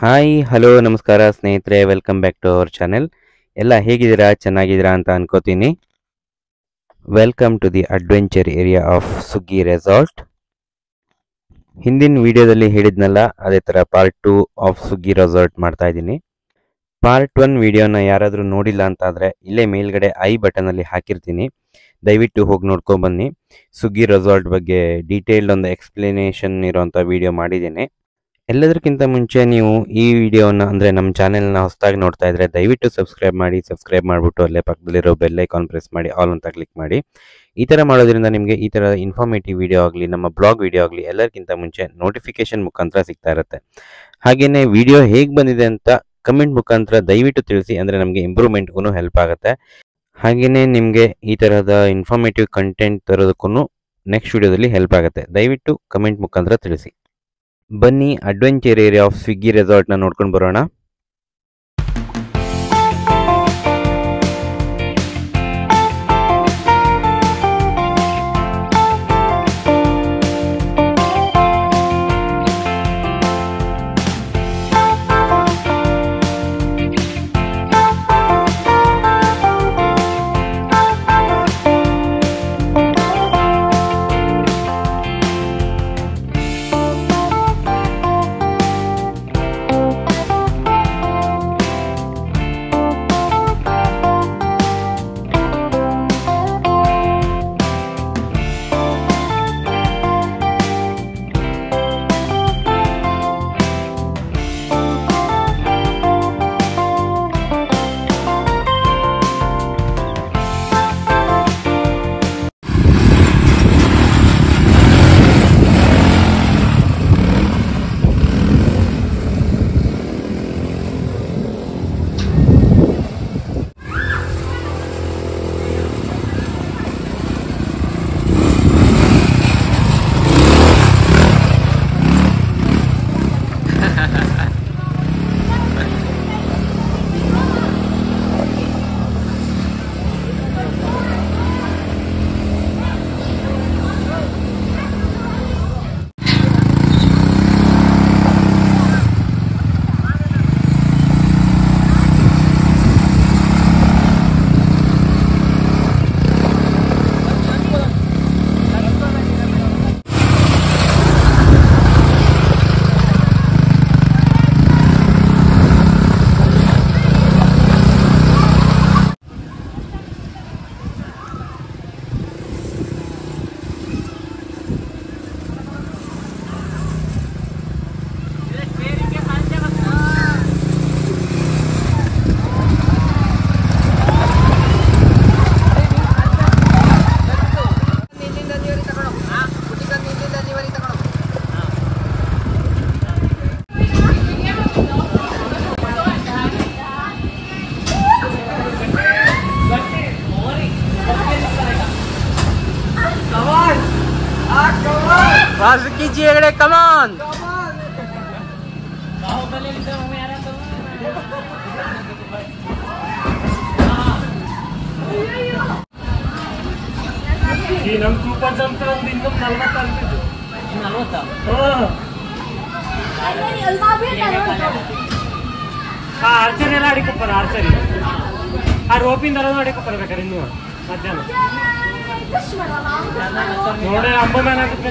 hi hello ನಮಸ್ಕಾರ ಸ್ನೇಹಿತರೆ welcome back to our channel ಎಲ್ಲ ಹೇಗಿದ್ದೀರಾ ಚೆನ್ನಾಗಿದ್ದೀರಾ ಅಂತ ಅನ್ಕೋತೀನಿ welcome to the adventure area of Suggi resort ಹಿಂದಿನ ವಿಡಿಯೋದಲ್ಲಿ ಹೇಳಿದ್ನಲ್ಲ ಅದೇ ಥರ part two of Suggi resort ಮಾಡ್ತಾ ಇದ್ದೀನಿ ಪಾರ್ಟ್ ಒನ್ ವಿಡಿಯೋನ ಯಾರಾದರೂ ನೋಡಿಲ್ಲ ಅಂತಾದರೆ ಇಲ್ಲೇ ಮೇಲ್ಗಡೆ ಐ ಬಟನಲ್ಲಿ ಹಾಕಿರ್ತೀನಿ ದಯವಿಟ್ಟು ಹೋಗಿ ನೋಡ್ಕೊಂಡು ಬನ್ನಿ ಸುಗ್ಗಿ ರೆಸಾರ್ಟ್ ಬಗ್ಗೆ ಡೀಟೇಲ್ಡ್ ಒಂದು ಎಕ್ಸ್ಪ್ಲನೇಷನ್ ಇರೋಂಥ ವಿಡಿಯೋ ಮಾಡಿದ್ದೀನಿ ಎಲ್ಲದಕ್ಕಿಂತ ಮುಂಚೆ ನೀವು ಈ ವಿಡಿಯೋನ ಅಂದರೆ ನಮ್ಮ ಚಾನೆಲ್ನ ಹೊಸದಾಗಿ ನೋಡ್ತಾ ಇದ್ರೆ ದಯವಿಟ್ಟು ಸಬ್ಸ್ಕ್ರೈಬ್ ಮಾಡಿ ಸಬ್ಸ್ಕ್ರೈಬ್ ಮಾಡಿಬಿಟ್ಟು ಅಲ್ಲೇ ಪಕ್ಕದಲ್ಲಿರೋ ಬೆಲ್ ಐಕಾನ್ ಪ್ರೆಸ್ ಮಾಡಿ ಆಲ್ ಅಂತ ಕ್ಲಿಕ್ ಮಾಡಿ ಈ ಥರ ಮಾಡೋದ್ರಿಂದ ನಿಮಗೆ ಈ ಥರ ಇನ್ಫಾರ್ಮೇಟಿವ್ ವಿಡಿಯೋ ಆಗಲಿ ನಮ್ಮ ಬ್ಲಾಗ್ ವಿಡಿಯೋ ಆಗಲಿ ಎಲ್ಲರಿಗಿಂತ ಮುಂಚೆ ನೋಟಿಫಿಕೇಶನ್ ಮುಖಾಂತರ ಸಿಗ್ತಾ ಇರುತ್ತೆ ಹಾಗೆಯೇ ವಿಡಿಯೋ ಹೇಗೆ ಬಂದಿದೆ ಅಂತ ಕಮೆಂಟ್ ಮುಖಾಂತರ ದಯವಿಟ್ಟು ತಿಳಿಸಿ ಅಂದರೆ ನಮಗೆ ಇಂಪ್ರೂವ್ಮೆಂಟ್ಗೂ ಹೆಲ್ಪ್ ಆಗುತ್ತೆ ಹಾಗೆಯೇ ನಿಮಗೆ ಈ ಥರದ ಇನ್ಫಾರ್ಮೇಟಿವ್ ಕಂಟೆಂಟ್ ತರೋದಕ್ಕೂ ನೆಕ್ಸ್ಟ್ ವಿಡಿಯೋದಲ್ಲಿ ಹೆಲ್ಪ್ ಆಗುತ್ತೆ ದಯವಿಟ್ಟು ಕಮೆಂಟ್ ಮುಖಾಂತರ ತಿಳಿಸಿ ಬನ್ನಿ ಅಡ್ವೆಂಚರ್ ಏರಿಯಾ ಆಫ್ ಸ್ವಿಗ್ಗಿ ರೆಸಾರ್ಟ್ನ ನೋಡ್ಕೊಂಡು ಬರೋಣ बस कीजिए कमान ಈ ನಮ್ ಕೂಪನ್ಸ್ ಅಂತ ಒಂದು ಇನ್ಕಮ್ ನಲ್ವತ್ತು ಅಂತಿದ್ದು ಆ ಆರ್ಚರಿ ಎಲ್ಲ ಅಡಿಕೊಪ್ಪಾರ ಆರ್ಚರಿ ಆ ರೋಪಿಂದ ಎಲ್ಲ ಅಡಿಕೊಪ್ಪಾರ ಬೇಕಾರೆ ಇನ್ನು ಮಧ್ಯಾಹ್ನ ನೋಡೇ ಅಂಬ ಮ್ಯಾನ್ ಆಗುತ್ತೆ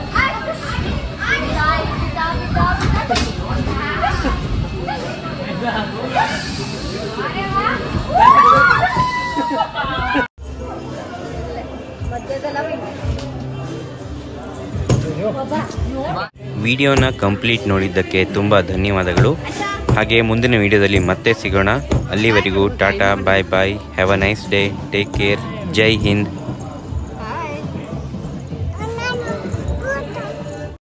ವಿಡಿಯೋನ ಕಂಪ್ಲೀಟ್ ನೋಡಿದ್ದಕ್ಕೆ ತುಂಬ ಧನ್ಯವಾದಗಳು ಹಾಗೆ ಮುಂದಿನ ವಿಡಿಯೋದಲ್ಲಿ ಮತ್ತೆ ಸಿಗೋಣ ಅಲ್ಲಿವರೆಗೂ ಟಾಟಾ bye bye have a nice day take care ಜೈ ಹಿಂದ್